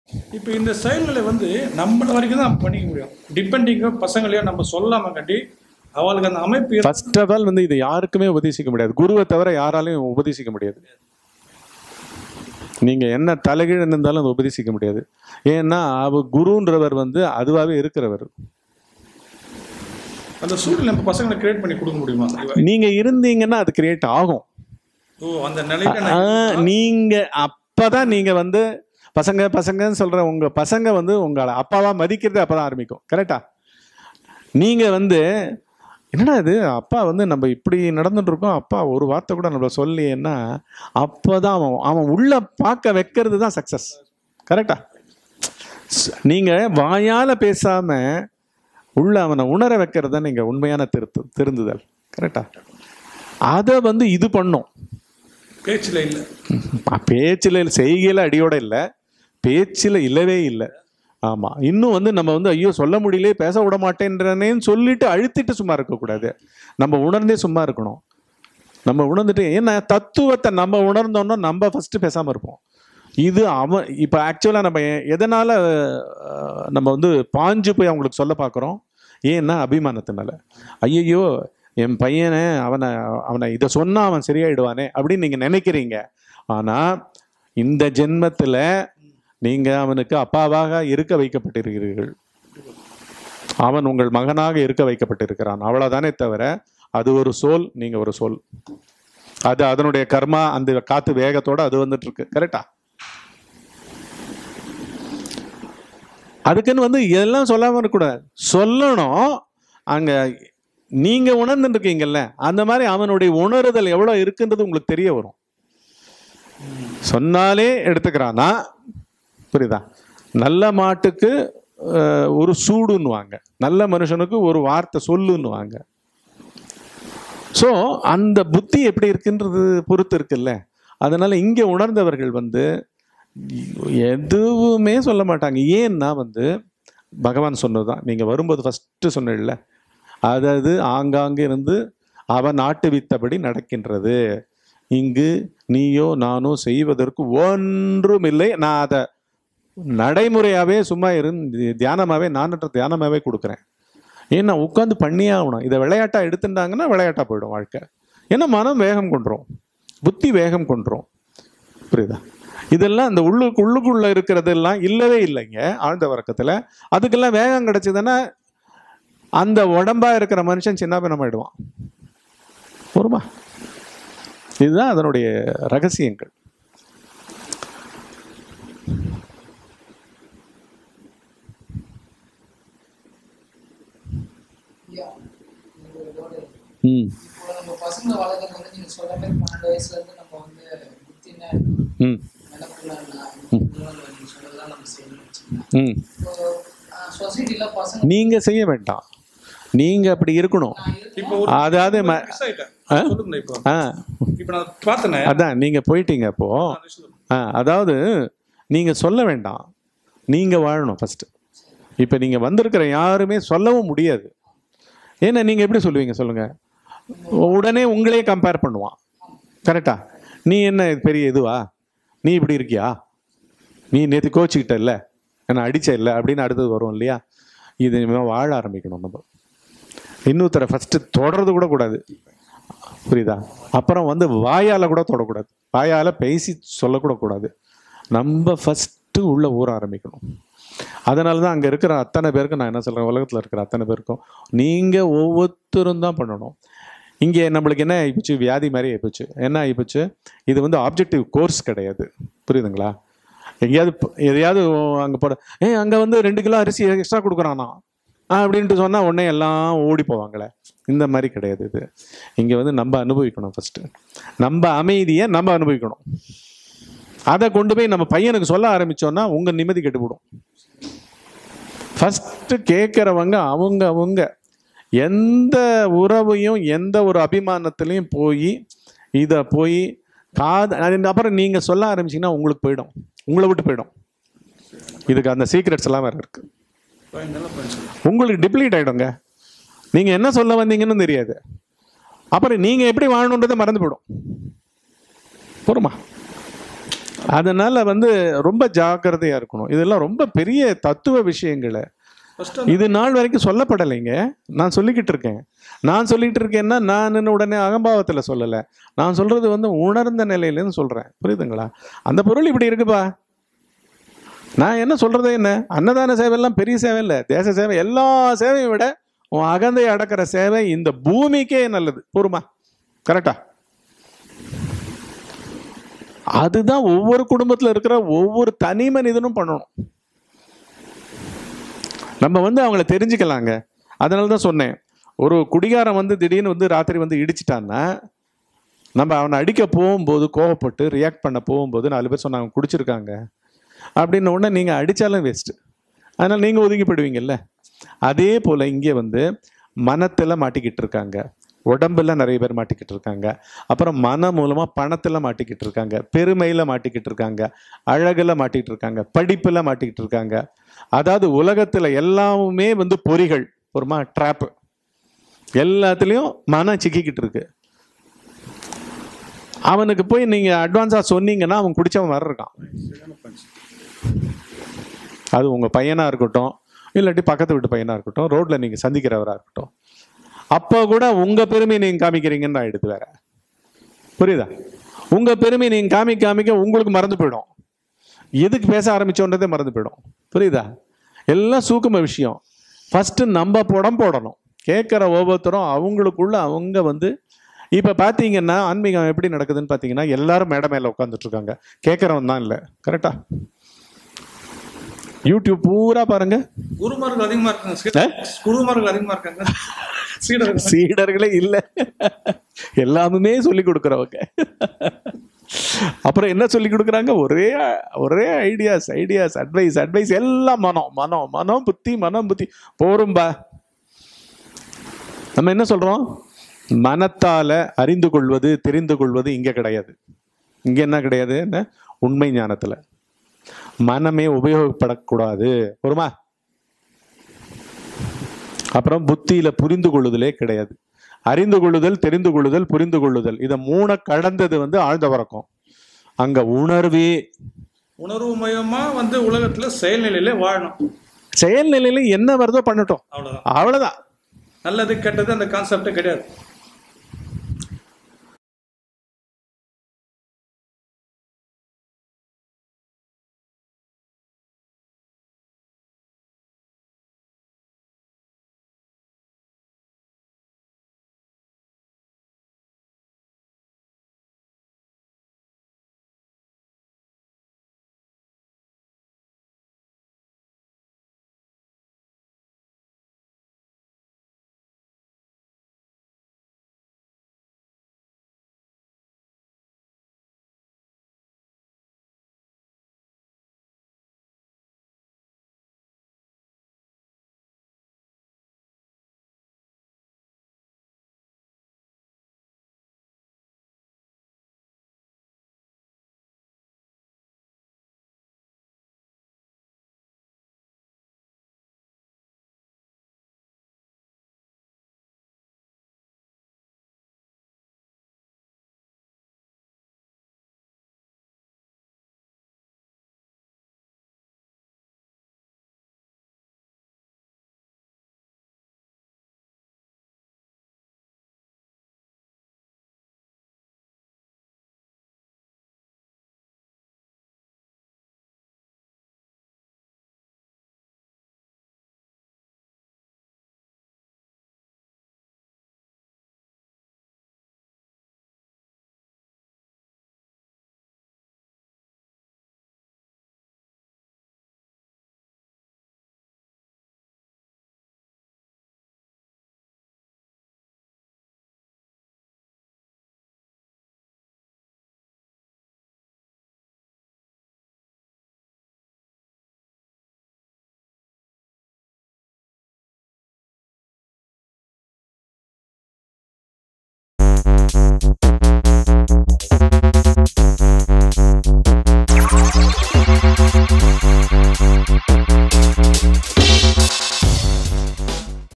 இப்போ இந்த செயல்களை வந்து நம்மள வரைக்கும் தான் நம்ம பண்ணிக்க முடியும் டிபெண்டிங்கோ பசங்களையோ நம்ம சொல்லாம கட்டி அவளுக்கு அந்த அமைப்பு இரு- ஃபர்ஸ்ட் ஆஃப் ஆல் வந்து இது யாருக்குமே உபதேசிக்க முடியாது குருவை தவிர யாராலையும் உபதேசிக்க முடியாது நீங்க என்ன தலைகீழ இருந்தாலும் அதை உபதேசிக்க முடியாது ஏன்னா அவ குருன்றவர் வந்து அதுவாகவே இருக்கிறவர் அந்த சூழ்நிலை நம்ம பசங்களை கிரியேட் பண்ணி கொடுக்க முடியுமா நீங்க இருந்தீங்கன்னா அது கிரியேட் ஆகும் ஓ அந்த நிலையில ஆ, நான் நீங்க அப்பதான் நீங்க வந்து பசங்க பசங்கன்னு சொல்ற உங்க பசங்க வந்து உங்களை அப்பாவா மதிக்கிறது அப்பதான் ஆரம்பிக்கும் கரெக்டா நீங்க வந்து என்னடா இது அப்பா வந்து நம்ம இப்படி நடந்துட்டு இருக்கோம் அப்பா ஒரு வார்த்தை கூட நம்மள சொல்லியேன்னா அப்பதான் அவன் அவன் உள்ள பார்க்க வைக்கிறது தான் சக்சஸ் கரெக்டா நீங்க வாயால பேசாம உள்ள அவனை உணர வைக்கிறது தான் நீங்க உண்மையான திருத்து திருந்துதல் கரெக்டா அதை வந்து இது பண்ணும் பேச்சுல இல்ல பேச்சில் செய்கையில் அடியோட இல்லை பேச்சில் இல்லவே இல்லை ஆமாம் இன்னும் வந்து நம்ம வந்து ஐயோ சொல்ல முடியலையே பேச விட மாட்டேன்றனேன்னு சொல்லிட்டு அழுத்திட்டு சும்மா இருக்கக்கூடாது நம்ம உணர்ந்தே சும்மா இருக்கணும் நம்ம உணர்ந்துட்டு ஏன்னா தத்துவத்தை நம்ம உணர்ந்தோம்னா நம்ம ஃபஸ்ட்டு பேசாமல் இருப்போம் இது அவன் இப்போ ஆக்சுவலாக நம்ம எ- எதனால அஹ், நம்ம வந்து பாஞ்சு போய் அவங்களுக்கு சொல்ல பார்க்குறோம் ஏன்னா அபிமானத்தினால ஐயையோ என் பையனை அவனை அவனை இதை சொன்னா அவன் சரியாயிடுவானே அப்படின்னு நீங்க நினைக்கிறீங்க ஆனா இந்த ஜென்மத்துல நீங்க அவனுக்கு அப்பாவாக இருக்க வைக்கப்பட்டிருக்கிறீர்கள் அவன் உங்கள் மகனாக இருக்க வைக்கப்பட்டிருக்கிறான் அவ்வளவுதானே தவிர அது ஒரு சோல் நீங்க ஒரு சோல் அது அதனுடைய கர்மா அந்த காத்து வேகத்தோட அது வந்துட்டு இருக்கு கரெக்டா அதுக்குன்னு வந்து இதெல்லாம் சொல்லாம இருக்கக்கூடாது சொல்லணும் அங்க நீங்க உணர்ந்துட்டு இருக்கீங்கல்ல அந்த மாதிரி அவனுடைய உணருதல் எவ்வளவு இருக்குன்றது உங்களுக்கு தெரிய வரும் சொன்னாலே எடுத்துக்கிறானா புரியுதா நல்ல மாட்டுக்கு அஹ், ஒரு சூடுன்னுவாங்க நல்ல மனுஷனுக்கு ஒரு வார்த்தை சொல்லுன்னுவாங்க ஸோ அந்த புத்தி எப்படி இருக்குன்றது பொறுத்து இருக்குல்ல அதனால இங்கே உணர்ந்தவர்கள் வந்து எதுவுமே சொல்ல மாட்டாங்க ஏன்னா வந்து பகவான் சொன்னதுதான் நீங்க வரும்போது ஃபர்ஸ்ட் சொன்னீங்கல்ல அதாவது ஆங்காங்கே இருந்து அவன் நாட்டுவித்தபடி நடக்கின்றது இங்கு நீயோ நானோ செய்வதற்கு ஒன்றுமில்லை நான் அதை நடைமுறையாவே சும்மா இருந்து தியானமாவே நானற்ற தியானமாவே கொடுக்குறேன் ஏன்னா உட்காந்து பண்ணியே ஆகணும் இதை விளையாட்டா எடுத்துட்டாங்கன்னா விளையாட்டா போயிடும் வாழ்க்கை ஏன்னா மனம் வேகம் கொண்டுரும் புத்தி வேகம் கொண்டுரும் புரியுதா இதெல்லாம் இந்த உள்ளுக்கு உள்ளுக்குள்ள இருக்கிறதெல்லாம் இல்லவே இல்லைங்க ஆழ்ந்த வர்க்கத்துல அதுக்கெல்லாம் வேகம் கிடைச்சதுன்னா அந்த உடம்பா இருக்கிற மனுஷன் சின்ன பின்னமாயிடுவான் போருமா இதுதான் அதனுடைய ரகசியங்கள் ஐயா, இது இதோட ம் இப்போ நம்ம பசங்களை வளர்க்கறது வந்து நீங்க சொல்ற மாதிரி பன்னெண்டு வயசுல இருந்து நம்ம வந்து புத்தினா ம் நிலப்புல நீங்க சொல்றதெல்லாம் நம்ம செய்யணும்னு வச்சுக்கோங்க. ம் இப்போ சொசைட்டில பசங்க நீங்க செய்ய வேண்டாம் நீங்க அப்படி இருக்கணும் நான் இருக்கேன் இப்போ ஒரு அதாவது ம- மிஸ் ஆயிட்டேன் ஆ? சொல்லுங்க இப்போ ஆ இப்போ நான் பார்த்தேனே அதான் நீங்க போயிட்டீங்க அப்போ அது சொல்லுங்க. ஆ அதாவது நீங்க சொல்ல வேண்டாம் நீங்க வாழணும் ஃபர்ஸ்ட் இப்போ நீங்க வந்திருக்கிற யாருமே சொல்லவும் முடியாது ஏன்னா நீங்க எப்படி சொல்லுவீங்க சொல்லுங்க உடனே உங்களே கம்பேர் பண்ணுவான் கரெக்டா நீ என்ன இது பெரிய இதுவா நீ இப்படி இருக்கியா நீ நேற்று கோச்சிக்கிட்ட இல்ல என்ன அடிச்ச இல்லை அப்படின்னு அடுத்தது வரும் இல்லையா இது இனிமே வாழ ஆரம்பிக்கணும் நம்ம இன்னொருத்தரை ஃபர்ஸ்ட் தொடர்றது கூட கூடாது புரியுதா அப்புறம் வந்து வாயால கூட தொடக்கூடாது வாயால பேசி சொல்லக்கூட கூடாது நம்ம ஃபர்ஸ்ட் உள்ள ஊற ஆரம்பிக்கணும் அதனால தான் அங்கே இருக்கிற அத்தனை பேருக்கும் நான் என்ன சொல்கிறேன் உலகத்தில் இருக்கிற அத்தனை பேருக்கும் நீங்கள் ஒவ்வொருத்தரும் தான் பண்ணணும் இங்கே நம்மளுக்கு என்ன ஆயிப்போச்சு வியாதி மாதிரி ஆயிப்போச்சு என்ன ஆயிப்போச்சு இது வந்து ஆப்ஜெக்டிவ் கோர்ஸ் கிடையாது புரியுதுங்களா எங்கேயாவது ப- எதையாவது அங்கே போட ஏ அங்கே வந்து ரெண்டு கிலோ அரிசி எக்ஸ்ட்ரா கொடுக்குறானா ஆ அப்படின்ட்டு சொன்னால் உடனே எல்லாம் ஓடி போவாங்களே இந்த மாதிரி கிடையாது இது இங்கே வந்து நம்ம அனுபவிக்கணும் ஃபஸ்ட்டு நம்ம அமைதியை நம்ம அனுபவிக்கணும் அதை கொண்டு போய் நம்ம பையனுக்கு சொல்ல ஆரம்பிச்சோன்னா உங்க நிம்மதி கெட்டுவிடும் ஃபர்ஸ்ட் கேட்குறவங்க அவங்க அவங்க எந்த உறவையும் எந்த ஒரு அபிமானத்திலையும் போய் இதை போய் காது அது அப்புறம் நீங்கள் சொல்ல ஆரம்பிச்சீங்கன்னா உங்களுக்கு போயிடும் உங்களை விட்டு போயிடும் இதுக்கு அந்த சீக்ரெட்ஸ் எல்லாம் வேற இருக்கு Point, நல்ல point சொல்லுங்க. உங்களுக்கு டிப்ளீட் ஆயிடுங்க நீங்க என்ன சொல்ல வந்தீங்கன்னு தெரியாது அப்புறம் நீங்க எப்படி வாழணுன்றதை மறந்து போயிடும் போருமா அதனால வந்து ரொம்ப ஜாக்கிரதையா இருக்கணும் இதெல்லாம் ரொம்ப பெரிய தத்துவ விஷயங்களை ஃபர்ஸ்ட் இது நாள் வரைக்கும் சொல்லப்படலைங்க நான் சொல்லிக்கிட்டு இருக்கேன் நான் சொல்லிக்கிட்டு இருக்கேன்னா நான் உடனே அகம்பாவத்தில் சொல்லலை நான் சொல்றது வந்து உணர்ந்த நிலையிலேருந்து சொல்றேன் புரியுதுங்களா அந்த பொருள் இப்படி இருக்குப்பா நான் என்ன சொல்றது என்ன அன்னதான சேவையெல்லாம் பெரிய சேவை இல்லை தேச சேவை எல்லா சேவையை விட உன் அகந்தையை அடக்கிற சேவை இந்த பூமிக்கே நல்லது பொறுமா கரெக்டா அதுதான் ஒவ்வொரு குடும்பத்தில் இருக்கிற ஒவ்வொரு தனி மனிதனும் பண்ணணும் நம்ம வந்து அவங்கள தெரிஞ்சுக்கலாங்க அதனால தான் சொன்னேன் ஒரு குடிகாரன் வந்து திடீர்னு வந்து ராத்திரி வந்து இடிச்சிட்டான்னா நம்ம அவனை அடிக்க போகும்போது கோவப்பட்டு ரியாக்ட் பண்ண போகும்போது நாலு பேர் சொன்னாங்க குடிச்சிருக்காங்க அப்படின்ன உடனே நீங்கள் அடித்தாலும் வேஸ்ட்டு அதனால் நீங்கள் ஒதுங்கி போயிடுவீங்கல்ல அதே போல் இங்கே வந்து மனத்தில் மாட்டிக்கிட்டு இருக்காங்க உடம்புல நிறைய பேர் மாட்டிக்கிட்டு இருக்காங்க அப்புறம் மன மூலமாக பணத்தில் மாட்டிக்கிட்டு இருக்காங்க பெருமையில் மாட்டிக்கிட்டு இருக்காங்க அழகில் மாட்டிக்கிட்டு இருக்காங்க படிப்பில் மாட்டிக்கிட்டு இருக்காங்க அதாவது உலகத்தில் எல்லாமே வந்து பொறிகள் ஒருமா ட்ராப்பு எல்லாத்துலேயும் மனம் சிக்கிக்கிட்டு இருக்கு அவனுக்கு போய் நீங்கள் அட்வான்ஸாக சொன்னீங்கன்னா அவன் குடிச்சவன் வர இருக்கான் அது உங்கள் பையனாக இருக்கட்டும் இல்லாட்டி பக்கத்து வீட்டு பையனாக இருக்கட்டும் ரோட்டில் நீங்கள் சந்திக்கிறவராக இருக்கட்டும் அப்போ கூட உங்கள் பெருமையை நீங்கள் காமிக்கிறீங்கன்னு நான் எடுத்து வேற புரியுதா உங்கள் பெருமையை நீங்கள் காமிக்க காமிக்க உங்களுக்கு மறந்து போயிடும் எதுக்கு பேச ஆரம்பிச்சோன்றதே மறந்து போயிடும் புரியுதா எல்லாம் சூக்கும விஷயம் ஃபஸ்ட்டு நம்ம புடம் போடணும் கேட்குற ஒவ்வொருத்தரும் அவங்களுக்குள்ள அவங்க வந்து இப்போ பார்த்தீங்கன்னா ஆன்மீகம் எப்படி நடக்குதுன்னு பார்த்தீங்கன்னா எல்லாரும் மேடை மேலே உட்காந்துட்டு இருக்காங்க கேட்குறவன் தான் இல்லை கரெக்டா யூடியூப் பூரா பாருங்க குருமார்கள் அதிகமா இருக்காங்க சீடர் குருமார்கள் அதிகமா இருக்காங்க சீடர்கள் சீடர்களே இல்லை எல்லாமுமே சொல்லி கொடுக்குறவங்க அப்புறம் என்ன சொல்லி கொடுக்குறாங்க ஒரே ஒரே ஐடியாஸ் ஐடியாஸ் அட்வைஸ் அட்வைஸ் எல்லாம் மனம் மனம் மனம் புத்தி மனம் புத்தி போரும்பா நம்ம என்ன சொல்றோம் மனத்தால அறிந்து கொள்வது தெரிந்து கொள்வது இங்க கிடையாது இங்க என்ன கிடையாது என்ன உண்மை ஞானத்துல மனமே உபயோகப்படக்கூடாது பொறுமா அப்புறம் புத்தியில புரிந்து கொள்ளுதலே கிடையாது அறிந்து கொள்ளுதல் தெரிந்து கொள்ளுதல் புரிந்து கொள்ளுதல் இதை மூணை கடந்தது வந்து ஆழ்ந்த வரக்கம் அங்க உணர்வே உணர்வு மயமா வந்து உலகத்துல செயல்நிலையில வாழணும் செயல்நிலையில என்ன வருதோ பண்ணட்டும் அவ்வளவுதான் அவ்வளவுதான் நல்லது கெட்டது அந்த கான்செப்டே கிடையாது